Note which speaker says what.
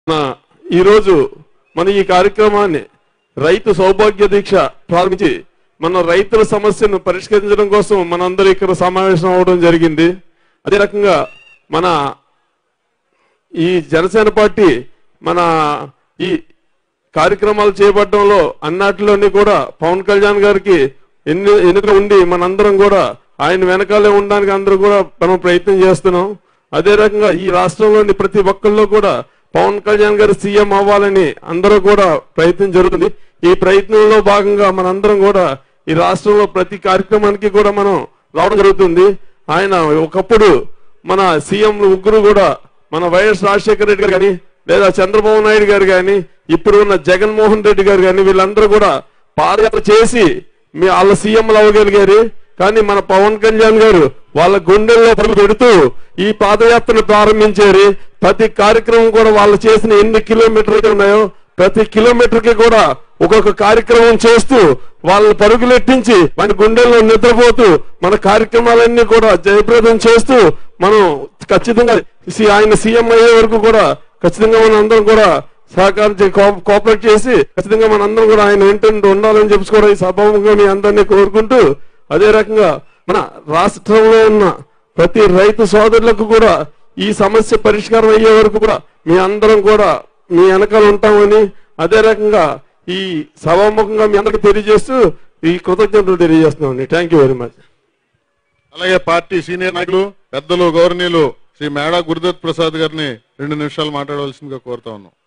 Speaker 1: మన ఈరోజు మన ఈ కార్యక్రమాన్ని రైతు సౌభాగ్య దీక్ష ప్రారంభించి మన రైతుల సమస్యను పరిష్కరించడం కోసం మనందరూ ఇక్కడ సమావేశం అవడం జరిగింది అదే రకంగా మన ఈ జనసేన పార్టీ మన ఈ కార్యక్రమాలు చేపట్టడంలో అన్నిటిలోని కూడా పవన్ కళ్యాణ్ గారికి ఎన్ని ఎన్నిక ఉండి మనందరం కూడా ఆయన వెనకాలే ఉండడానికి అందరూ కూడా మనం ప్రయత్నం చేస్తున్నాం అదే రకంగా ఈ రాష్ట్రంలోని ప్రతి ఒక్కళ్ళు కూడా పవన్ కళ్యాణ్ గారు సీఎం అవ్వాలని అందరూ కూడా ప్రయత్నం జరుగుతుంది ఈ ప్రయత్నంలో భాగంగా మనందరం కూడా ఈ రాష్ట్రంలో ప్రతి కార్యక్రమానికి కూడా మనం రావడం జరుగుతుంది ఆయన ఒకప్పుడు మన సీఎం ముగ్గురు కూడా మన వైఎస్ రాజశేఖర రెడ్డి గారు కానీ లేదా చంద్రబాబు నాయుడు గారు కానీ ఇప్పుడు ఉన్న జగన్మోహన్ రెడ్డి గారు కానీ వీళ్ళందరూ కూడా పాదయాత్ర చేసి మీ వాళ్ళ సీఎంలు అవ్వగలిగారు కానీ మన పవన్ కళ్యాణ్ గారు వాళ్ళ గుండెల్లో పరుగు పెడుతూ ఈ పాదయాత్రను ప్రారంభించారు ప్రతి కార్యక్రమం కూడా వాళ్ళు చేసిన ఎన్ని కిలోమీటర్లు ఉన్నాయో ప్రతి కిలోమీటర్ కి కూడా ఒక్కొక్క కార్యక్రమం చేస్తూ వాళ్ళని పరుగులెట్టించి మన గుండెల్లో నిద్రపోతూ మన కార్యక్రమాలన్నీ కూడా జయప్రదం చేస్తూ మనం ఖచ్చితంగా సి- ఆయన సీఎం అయ్యే వరకు కూడా ఖచ్చితంగా మన అందరం కూడా సహకారం చే- కో- కోఆపరేట్ చేసి ఖచ్చితంగా మన అందరం కూడా ఆయన వెంటనే ఉండాలని చెప్పి కూడా ఈ సభాముఖంగా మీ అందరినీ కోరుకుంటూ అదే రకంగా మన రాష్ట్రంలో ఉన్న ప్రతి రైతు సోదరులకు కూడా ఈ సమస్య పరిష్కారం అయ్యే వరకు కూడా మీ అందరం కూడా మీ వెనకాల ఉంటామని అదే రకంగా ఈ సభాముఖంగా మీ అందరికి తెలియజేస్తూ ఈ కృతజ్ఞతలు తెలియజేస్తున్నామండి థ్యాంక్ యూ వెరీ మచ్
Speaker 2: అలాగే పార్టీ సీనియర్ నాయకులు పెద్దలు గౌరవనీయులు శ్రీ మేడా గురుదత్ ప్రసాద్ గారిని రెండు నిమిషాలు మాట్లాడవలసిందిగా కోరుతా ఉన్నాం